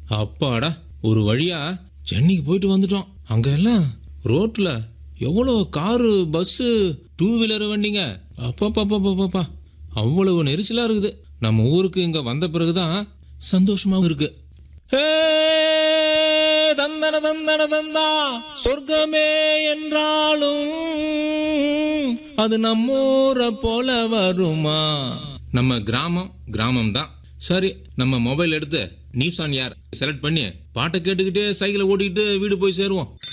அப்பாடா ஒரு வழியா சென்னைக்கு போயிட்டு வந்துட்டோம் அங்க எல்லாம் ரோட்ல எவ்வளோ காரு பஸ்ஸு டூ வீலர் வண்டிங்க அப்பா அவ்வளவு நெரிசலா இருக்குது நம்ம ஊருக்கு இங்க வந்த பிறகுதான் சந்தோஷமாவும் இருக்கு ஹே, தந்தன தந்தன தந்தா சொர்க்கமே என்றாலும் அது நம்மூரை போல வருமா நம்ம கிராமம் கிராமம் தான் சரி நம்ம மொபைல் எடுத்து நியூஸ் ஆன் யார் செலக்ட் பண்ணி பாட்டை கேட்டுக்கிட்டே சைக்கிளை ஓட்டிக்கிட்டு வீடு போய் சேருவோம்